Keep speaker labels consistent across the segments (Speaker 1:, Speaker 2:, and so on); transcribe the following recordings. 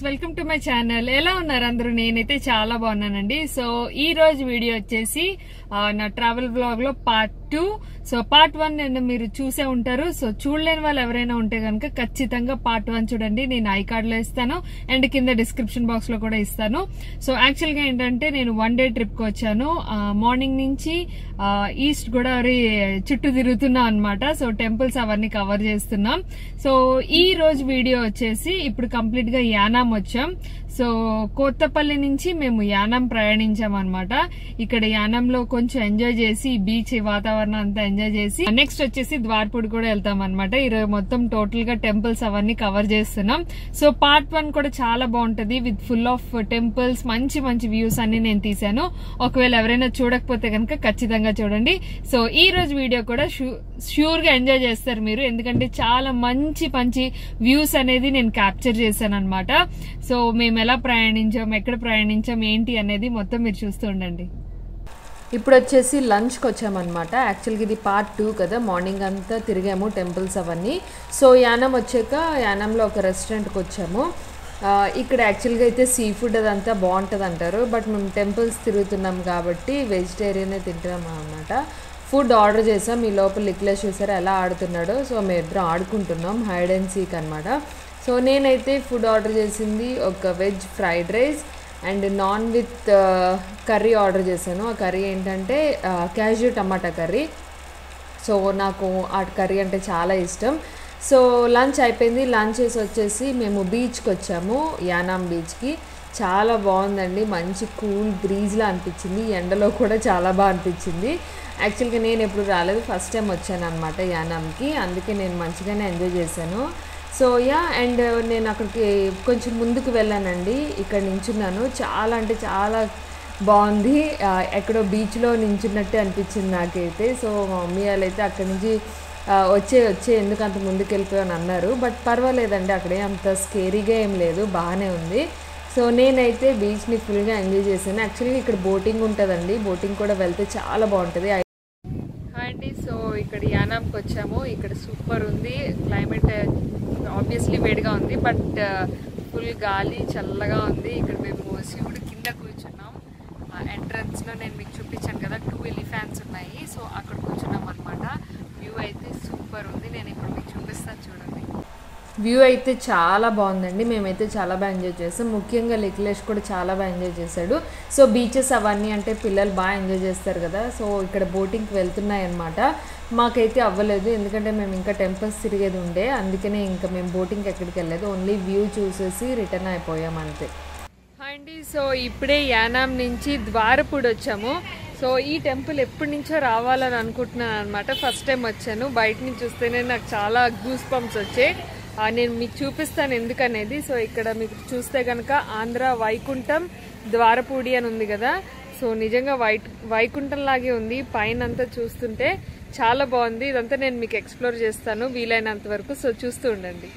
Speaker 1: welcome to my channel ఎలా ఉన్నారు అందరూ నేనైతే చాలా బాగున్నానండి సో ఈ రోజు వీడియో వచ్చేసి ఆ, నా ట్రావెల్ బ్లాగ్ లో part two so part one నేను మీరు చూసే ఉంటారు సో చూడలేని వాళ్ళు ఎవరైనా ఉంటే కనుక ఖచ్చితంగా పార్ట్ వన్ చూడండి నేను ఐ కార్డ్ లో ఇస్తాను అండ్ కింద డిస్క్రిప్షన్ బాక్స్ లో కూడా ఇస్తాను సో యాక్చువల్ గా ఏంటంటే నేను వన్ డే ట్రిప్ కి వచ్చాను మార్నింగ్ నుంచి ఆ, ఈస్ట్ గోదావరి చుట్టూ తిరుగుతున్నాం అనమాట సో టెంపుల్స్ అవన్నీ కవర్ చేస్తున్నాం సో ఈ రోజు వీడియో వచ్చేసి ఇప్పుడు కంప్లీట్ గా యానాం వచ్చాం సో కోత్తపల్లి నుంచి మేము యానం ప్రయాణించాం అనమాట ఇక్కడ యానంలో కొంచెం ఎంజాయ్ చేసి బీచ్ వాతావరణం అంతా ఎంజాయ్ చేసి నెక్స్ట్ వచ్చేసి ద్వారపూడి కూడా వెళ్తాం అనమాట ఈరోజు మొత్తం టోటల్ గా టెంపుల్స్ అవన్నీ కవర్ చేస్తున్నాం సో పార్ట్ వన్ కూడా చాలా బాగుంటది విత్ ఫుల్ ఆఫ్ టెంపుల్స్ మంచి మంచి వ్యూస్ అన్ని నేను తీసాను ఒకవేళ ఎవరైనా చూడకపోతే కనుక ఖచ్చితంగా చూడండి సో ఈ రోజు వీడియో కూడా ష్యూర్ గా ఎంజాయ్ చేస్తారు మీరు ఎందుకంటే చాలా మంచి మంచి వ్యూస్ అనేది నేను క్యాప్చర్ చేశాను అనమాట సో మేము ఎలా ప్రయాణించాం ఎక్కడ ప్రయాణించాం ఏంటి అనేది మొత్తం మీరు చూస్తూ ఉండండి
Speaker 2: ఇప్పుడు వచ్చేసి లంచ్కి వచ్చామన్నమాట యాక్చువల్గా ఇది పార్ట్ టూ కదా మార్నింగ్ అంతా తిరిగాము టెంపుల్స్ అవన్నీ సో యానం వచ్చాక యానంలో ఒక రెస్టారెంట్కి వచ్చాము ఆ, ఇక్కడ యాక్చువల్గా అయితే సీ ఫుడ్ అదంతా బాగుంటుంది అంటారు బట్ మేము టెంపుల్స్ తిరుగుతున్నాం కాబట్టి వెజిటేరియనే తింటున్నాం అనమాట ఫుడ్ ఆర్డర్ చేసాం ఈ లోపల లిక్లెస్ చూసారా ఎలా ఆడుతున్నాడో సో మేము ఇద్దరం ఆడుకుంటున్నాం హైడ్ అండ్ సీక్ అనమాట సో నేనైతే ఫుడ్ ఆర్డర్ చేసింది ఒక veg fried rice and naan with curry order చేశాను ఆ కర్రీ ఏంటంటే క్యాష్యూ టమాటా కర్రీ సో నాకు ఆ కర్రీ అంటే చాలా ఇష్టం సో లంచ్ అయిపోయింది లంచ్ చేసి వచ్చేసి మేము బీచ్కి వచ్చాము యానాం బీచ్కి చాలా బాగుందండి మంచి కూల్ బ్రీజ్లా అనిపించింది ఎండలో కూడా చాలా బాగా అనిపించింది యాక్చువల్గా నేను ఎప్పుడు రాలేదు ఫస్ట్ టైం వచ్చాను అనమాట యానాంకి అందుకే నేను మంచిగానే ఎంజాయ్ చేశాను సో యా అండ్ నేను అక్కడికి కొంచెం ముందుకు వెళ్ళానండి ఇక్కడ నించున్నాను చాలా అంటే చాలా బాగుంది ఆ, ఎక్కడో బీచ్లో నించున్నట్టే అనిపించింది నాకైతే సో మా మమ్మీ వాళ్ళు అయితే అక్కడి నుంచి ఆ, వచ్చే వచ్చే ఎందుకు అంత ముందుకు వెళ్ళిపోయాను అన్నారు బట్ పర్వాలేదండి అక్కడే అంత స్కేరీగా ఏం లేదు బాగానే ఉంది సో నేనైతే బీచ్ని ఫుల్గా ఎంజాయ్ చేశాను యాక్చువల్గా ఇక్కడ బోటింగ్ ఉంటుందండి బోటింగ్ కూడా వెళ్తే చాలా బాగుంటుంది
Speaker 1: హాయ్ అండి సో ఇక్కడ యానాంకి వచ్చాము ఇక్కడ సూపర్ ఉంది క్లైమేట్ ఆబ్వియస్లీ వేడిగా ఉంది బట్ ఫుల్ గాలి చల్లగా ఉంది ఇక్కడ మేము శివుడు కింద కూర్చున్నాం ఎంట్రన్స్ లో నేను మీకు చూపించాను కదా టూ ఎలిఫాన్స్ ఉన్నాయి సో అక్కడ కూర్చున్నాం అనమాట వ్యూ అయితే సూపర్ ఉంది నేను ఇప్పుడు మీకు చూపిస్తాను చూడండి
Speaker 2: వ్యూ అయితే చాలా బాగుందండి మేమైతే చాలా బాగా ఎంజాయ్ చేసాం ముఖ్యంగా లిక్లేష్ కూడా చాలా బాగా ఎంజాయ్ చేశాడు సో బీచెస్ అవన్నీ అంటే పిల్లలు బాగా ఎంజాయ్ చేస్తారు కదా సో ఇక్కడ బోటింగ్కి వెళ్తున్నాయి అనమాట మాకైతే అవ్వలేదు ఎందుకంటే మేము ఇంకా టెంపుల్స్ తిరిగేది ఉండే అందుకనే ఇంకా మేము బోటింగ్కి ఎక్కడికి వెళ్ళలేదు ఓన్లీ వ్యూ చూసేసి రిటర్న్ అయిపోయాం అంతే
Speaker 1: హాయ్ అండి సో ఇప్పుడే యానాం నుంచి ద్వారపూడి వచ్చాము సో ఈ టెంపుల్ ఎప్పటి నుంచో రావాలని అనుకుంటున్నాను అనమాట ఫస్ట్ టైం వచ్చాను బయట నుంచి చూస్తేనే నాకు చాలా గూస్ పంప్స్ వచ్చాయి ఆ, నేను మీకు చూపిస్తాను ఎందుకనేది సో ఇక్కడ మీకు చూస్తే కనుక ఆంధ్ర వైకుంఠం ద్వారపూడి అని ఉంది కదా సో నిజంగా వై వైకుంఠం లాగే ఉంది పైన అంతా చూస్తుంటే చాలా బాగుంది ఇదంతా నేను మీకు ఎక్స్ప్లోర్ చేస్తాను వీలైనంత వరకు సో చూస్తూ ఉండండి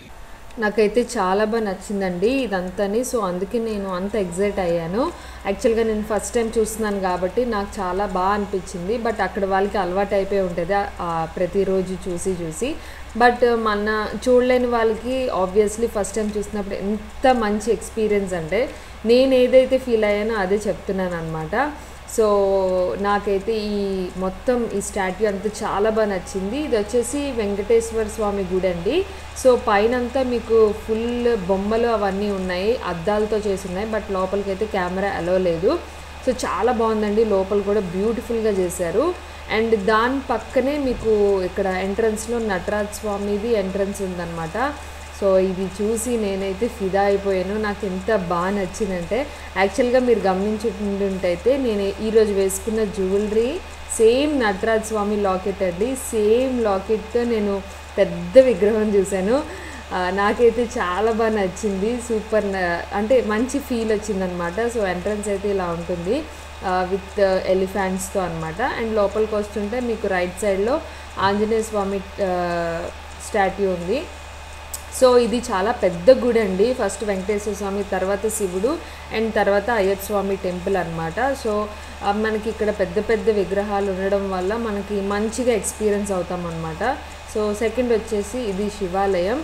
Speaker 2: నాకైతే చాలా బాగా నచ్చిందండి ఇదంతాని సో అందుకే నేను అంత ఎగ్జైట్ అయ్యాను యాక్చువల్గా నేను ఫస్ట్ టైం చూస్తున్నాను కాబట్టి నాకు చాలా బాగా అనిపించింది బట్ అక్కడ వాళ్ళకి అలవాటు అయిపోయి ఉంటుంది ఆ- ఆ ప్రతిరోజు చూసి చూసి బట్ మన చూడలేని వాళ్ళకి ఆబ్వియస్లీ ఫస్ట్ టైం చూసినప్పుడు ఎంత మంచి ఎక్స్పీరియన్స్ అంటే నేను ఏదైతే ఫీల్ అయ్యానో అదే చెప్తున్నాను అనమాట సో నాకైతే ఈ మొత్తం ఈ స్టాట్యూ అంతా చాలా బాగా నచ్చింది ఇది వచ్చేసి వెంకటేశ్వర స్వామి గుడి అండి సో పైనంతా మీకు ఫుల్ బొమ్మలు అవన్నీ ఉన్నాయి అద్దాలతో చేసి ఉన్నాయి బట్ లోపలికి అయితే కెమెరా అలో లేదు సో చాలా బాగుందండి లోపల కూడా బ్యూటిఫుల్గా చేశారు అండ్ దాని పక్కనే మీకు ఇక్కడ ఎంట్రన్స్లో నటరాజ్ స్వామిది ఎంట్రన్స్ ఉందన్నమాట సో ఇది చూసి నేనైతే ఫిదా అయిపోయాను నాకు ఎంత బాగా నచ్చిందంటే యాక్చువల్గా మీరు గమనించుకుంటుంటైతే నేను ఈరోజు వేసుకున్న jewellery same Nataraj Swami locket అండి సేమ్ లాకెట్తో నేను పెద్ద విగ్రహం చూశాను ఆ, నాకైతే చాలా బాగా నచ్చింది సూపర్ న- అంటే మంచి ఫీల్ వచ్చిందనమాట సో ఎంట్రన్స్ అయితే ఇలా ఉంటుంది విత్ ఎలిఫెంట్స్తో అనమాట అండ్ లోపలికి వస్తుంటే మీకు రైట్ సైడ్లో ఆంజనేయ స్వామి స్టాట్యూ ఉంది సో ఇది చాలా పెద్ద గుడి అండి ఫస్ట్ వెంకటేశ్వర స్వామి తర్వాత శివుడు అండ్ తర్వాత అయ్యప్ప స్వామి టెంపుల్ అనమాట సో ఆ, మనకి ఇక్కడ పెద్ద పెద్ద విగ్రహాలు ఉండడం వల్ల మనకి మంచిగా ఎక్స్పీరియన్స్ అవుతాం అనమాట సో సెకండ్ వచ్చేసి ఇది శివాలయం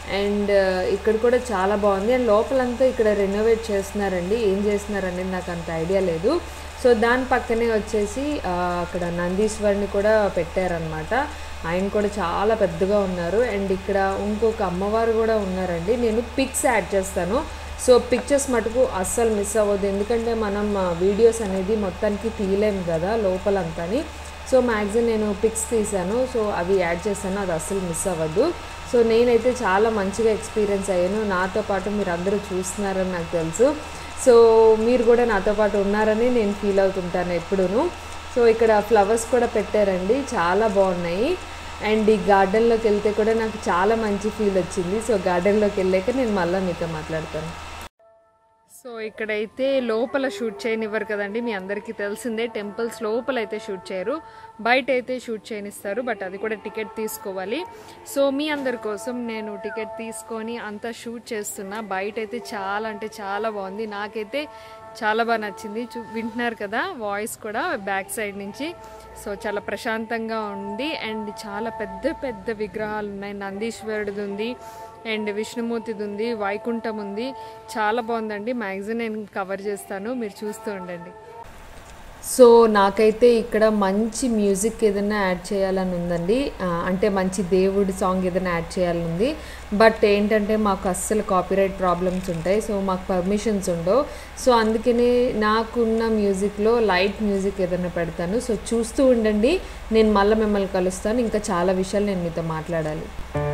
Speaker 2: అండ్ ఇక్కడ కూడా చాలా బాగుంది అండ్ లోపలంతా ఇక్కడ రెనోవేట్ చేస్తున్నారండి ఏం చేస్తున్నారనేది నాకు అంత ఐడియా లేదు సో దాని పక్కనే వచ్చేసి ఆ, అక్కడ నందీశ్వరిని కూడా పెట్టారనమాట ఆయన కూడా చాలా పెద్దగా ఉన్నారు అండ్ ఇక్కడ ఇంకొక అమ్మవారు కూడా ఉన్నారండి నేను పిక్స్ యాడ్ చేస్తాను సో పిక్చర్స్ మటుకు అస్సలు మిస్ అవ్వద్దు ఎందుకంటే మనం వీడియోస్ అనేది మొత్తానికి తీయలేము కదా లోపలంతాని సో మ్యాక్సిమం నేను పిక్స్ తీసాను సో అవి యాడ్ చేశాను అది అస్సలు మిస్ అవ్వద్దు సో నేనైతే చాలా మంచిగా ఎక్స్పీరియన్స్ అయ్యాను నాతో పాటు మీరు అందరూ చూస్తున్నారని నాకు తెలుసు సో మీరు కూడా నాతో పాటు ఉన్నారని నేను ఫీల్ అవుతుంటాను ఎప్పుడూను సో ఇక్కడ ఫ్లవర్స్ కూడా పెట్టారండి చాలా బాగున్నాయి అండ్ ఈ గార్డెన్లోకి వెళ్తే కూడా నాకు చాలా మంచి ఫీల్ వచ్చింది సో గార్డెన్లోకి వెళ్ళాక నేను మళ్ళీ మీతో మాట్లాడతాను సో ఇక్కడైతే లోపల షూట్ చేయనివ్వరు కదండి మీ అందరికీ తెలిసిందే టెంపుల్స్ లోపల అయితే షూట్ చేయరు బయట అయితే షూట్ చేయనిస్తారు బట్ అది కూడా టికెట్ తీసుకోవాలి సో మీ అందరి కోసం నేను టికెట్ తీసుకొని అంతా షూట్ చేస్తున్నా బయట అయితే చాలా అంటే చాలా బాగుంది నాకైతే చాలా బాగా నచ్చింది చూ వింటున్నారు కదా వాయిస్ కూడా బ్యాక్ సైడ్ నుంచి సో చాలా ప్రశాంతంగా ఉంది అండ్ చాలా పెద్ద పెద్ద విగ్రహాలు ఉన్నాయి నందీశ్వరుడిది ఉంది అండ్ విష్ణుమూర్తిది ఉంది వైకుంఠం ఉంది చాలా బాగుందండి మ్యాక్సిమం నేను కవర్ చేస్తాను మీరు చూస్తూ ఉండండి సో నాకైతే ఇక్కడ మంచి మ్యూజిక్ ఏదైనా యాడ్ చేయాలని ఉందండి ఆ, అంటే మంచి దేవుడి సాంగ్ ఏదైనా యాడ్ చేయాలని ఉంది బట్ ఏంటంటే మాకు అస్సలు కాపీరైట్ ప్రాబ్లమ్స్ ఉంటాయి సో మాకు పర్మిషన్స్ ఉండవు సో అందుకనే నాకున్న మ్యూజిక్లో లైట్ మ్యూజిక్ ఏదైనా పెడతాను సో చూస్తూ ఉండండి నేను మళ్ళీ మిమ్మల్ని కలుస్తాను ఇంకా చాలా విషయాలు నేను మీతో మాట్లాడాలి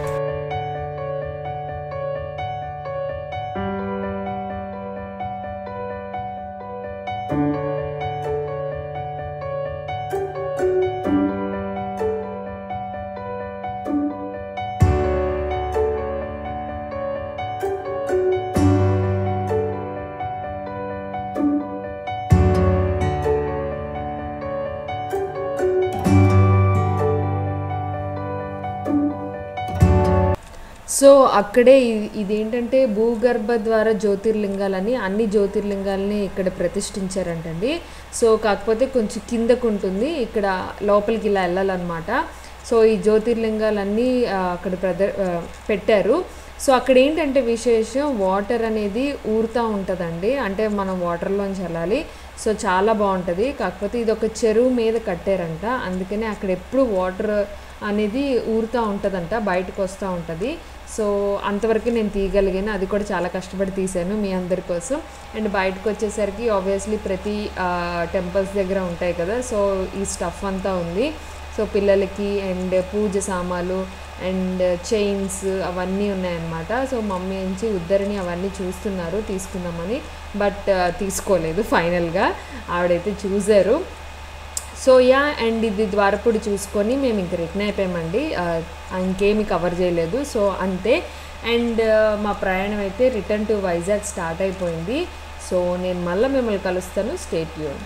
Speaker 2: సో అక్కడే ఇ- ఇదేంటంటే భూగర్భ ద్వారా జ్యోతిర్లింగాలని అన్ని జ్యోతిర్లింగాలని ఇక్కడ ప్రతిష్ఠించారంటండి సో కాకపోతే కొంచెం కిందకు ఉంటుంది ఇక్కడ లోపలికి ఇలా వెళ్ళాలన్నమాట సో ఈ జ్యోతిర్లింగాలన్నీ ఆ, అక్కడ ప్రద ఆ, పెట్టారు సో అక్కడ ఏంటంటే విశేషం వాటర్ అనేది ఊరుతూ ఉంటుందండి అంటే మనం వాటర్లోంచి వెళ్ళాలి సో చాలా బాగుంటుంది కాకపోతే ఇది ఒక చెరువు మీద కట్టారంట అందుకనే అక్కడ ఎప్పుడు వాటర్ అనేది ఊరుతూ ఉంటుందంట బయటకు వస్తూ ఉంటుంది సో అంతవరకు నేను తీయగలిగాను అది కూడా చాలా కష్టపడి తీశాను మీ అందరి కోసం అండ్ బయటకు వచ్చేసరికి ఆబ్వియస్లీ ప్రతి టెంపుల్స్ దగ్గర ఉంటాయి కదా సో ఈ స్టఫ్ అంతా ఉంది సో పిల్లలకి అండ్ పూజ సామాలు అండ్ చైన్స్ అవన్నీ ఉన్నాయన్నమాట సో మమ్మీ నుంచి ఉద్దరిని అవన్నీ చూస్తున్నారు తీసుకుందామని బట్ తీసుకోలేదు ఫైనల్గా ఆవిడైతే చూశారు సో యా అండ్ ఇది ద్వారపుడు చూసుకొని మేము ఇంక రిటర్న్ అయిపోయామండి ఆ, ఇంకేమి కవర్ చేయలేదు సో అంతే అండ్ మా ప్రయాణం అయితే రిటర్న్ టు వైజాగ్ స్టార్ట్ అయిపోయింది సో నేను మళ్ళీ మిమ్మల్ని కలుస్తాను స్టేట్ యూన్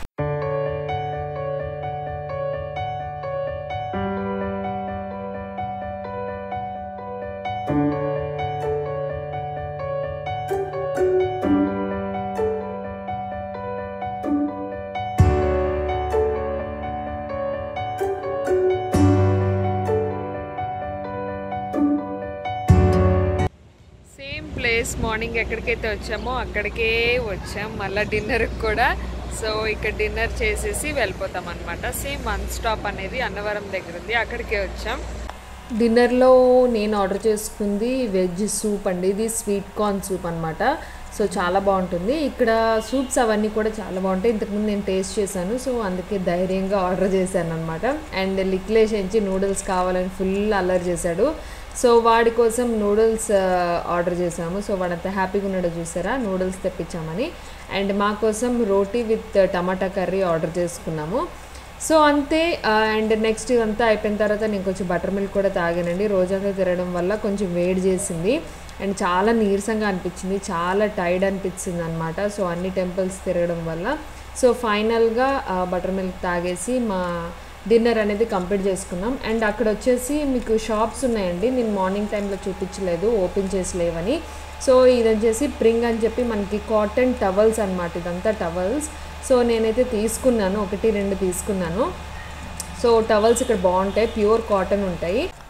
Speaker 2: సేమ్ ప్లేస్ మార్నింగ్ ఎక్కడికైతే వచ్చామో అక్కడికే వచ్చాం మళ్ళీ డిన్నర్కి కూడా సో ఇక్కడ డిన్నర్ చేసేసి వెళ్ళిపోతాం అనమాట సేమ్ వన్ స్టాప్ అనేది అన్నవరం దగ్గర ఉంది అక్కడికే వచ్చాం డిన్నర్లో నేను ఆర్డర్ చేసుకుంది వెజ్ సూప్ అండి ఇది స్వీట్ కార్న్ సూప్ అనమాట సో చాలా బాగుంటుంది ఇక్కడ సూప్స్ అవన్నీ కూడా చాలా బాగుంటాయి ఇంతకుముందు నేను టేస్ట్ చేశాను సో అందుకే ధైర్యంగా ఆర్డర్ చేశాను అనమాట అండ్ లిక్లేష్ ఎంచి నూడిల్స్ కావాలని ఫుల్ అల్లరి చేశాడు సో వాడి కోసం నూడిల్స్ ఆర్డర్ చేసాము సో వాడంత హ్యాపీగా ఉన్నాడో చూసారా నూడిల్స్ తెప్పించామని అండ్ మా కోసం roti with tomato curry order చేసుకున్నాము సో అంతే అండ్ నెక్స్ట్ ఇదంతా అయిపోయిన తర్వాత నేను కొంచెం బటర్ మిల్క్ కూడా తాగానండి రోజంతా తిరగడం వల్ల కొంచెం వేడి చేసింది అండ్ చాలా నీరసంగా అనిపించింది చాలా టైర్డ్ అనిపించింది అనమాట సో అన్ని టెంపుల్స్ తిరగడం వల్ల సో ఫైనల్గా బటర్ మిల్క్ తాగేసి మా డిన్నర్ అనేది కంప్లీట్ చేసుకున్నాం అండ్ అక్కడ వచ్చేసి మీకు షాప్స్ ఉన్నాయండి నేను మార్నింగ్ టైంలో చూపించలేదు ఓపెన్ చేసి లేవని సో ఇది వచ్చేసి ప్రింగ్ అని చెప్పి మనకి కాటన్ టవల్స్ అనమాట ఇదంతా టవల్స్ సో నేనైతే తీసుకున్నాను ఒకటి రెండు తీసుకున్నాను సో టవల్స్ ఇక్కడ బాగుంటాయి ప్యూర్ కాటన్ ఉంటాయి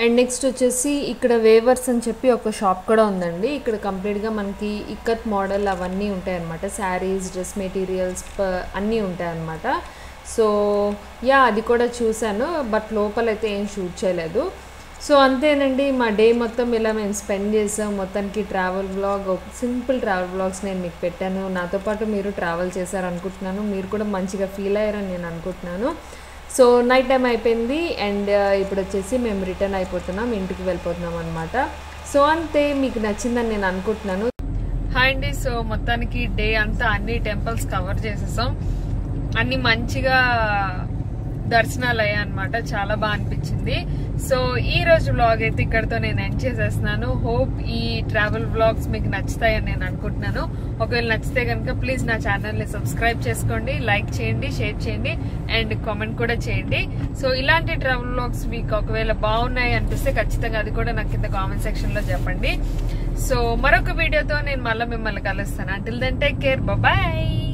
Speaker 2: అండ్ నెక్స్ట్ వచ్చేసి ఇక్కడ వేవర్స్ అని చెప్పి ఒక షాప్ కూడా ఉందండి ఇక్కడ కంప్లీట్గా మనకి ఇక్కత్ మోడల్ అవన్నీ ఉంటాయన్నమాట శారీస్ డ్రెస్ మెటీరియల్స్ అన్నీ ఉంటాయన్నమాట సో యా అది కూడా చూశాను బట్ లోపలైతే ఏం షూట్ చేయలేదు సో అంతేనండి మా డే మొత్తం ఇలా మేము స్పెండ్ చేసాం మొత్తానికి ట్రావెల్ బ్లాగ్ ఒక సింపుల్ ట్రావెల్ బ్లాగ్స్ నేను మీకు పెట్టాను నాతో పాటు మీరు ట్రావెల్ చేశారు అనుకుంటున్నాను మీరు కూడా మంచిగా ఫీల్ అయ్యారని నేను అనుకుంటున్నాను సో నైట్ టైం అయిపోయింది అండ్ ఇప్పుడు వచ్చేసి మేము రిటర్న్ అయిపోతున్నాం ఇంటికి వెళ్ళిపోతున్నాం అనమాట సో అంతే మీకు నచ్చిందని నేను అనుకుంటున్నాను
Speaker 1: హాయ్ అండి సో మొత్తానికి డే అంతా అన్ని టెంపుల్స్ కవర్ చేసేసాం అన్ని మంచిగా దర్శనాలు అయ్యాయి అనమాట చాలా బాగా అనిపించింది సో ఈ రోజు వ్లాగ్ అయితే ఇక్కడతో నేను ఎండ్ చేసేస్తున్నాను హోప్ ఈ ట్రావెల్ వ్లాగ్స్ మీకు నచ్చుతాయని నేను అనుకుంటున్నాను ఒకవేళ నచ్చితే కనుక ప్లీజ్ నా ఛానల్ ని సబ్స్క్రైబ్ చేసుకోండి లైక్ చేయండి షేర్ చేయండి అండ్ కామెంట్ కూడా చేయండి సో ఇలాంటి ట్రావెల్ వ్లాగ్స్ మీకు ఒకవేళ బాగున్నాయి అనిపిస్తే ఖచ్చితంగా అది కూడా నాకు కింద కామెంట్ సెక్షన్ లో చెప్పండి సో మరొక వీడియోతో నేను మళ్ళీ మిమ్మల్ని కలుస్తాను until then take care bye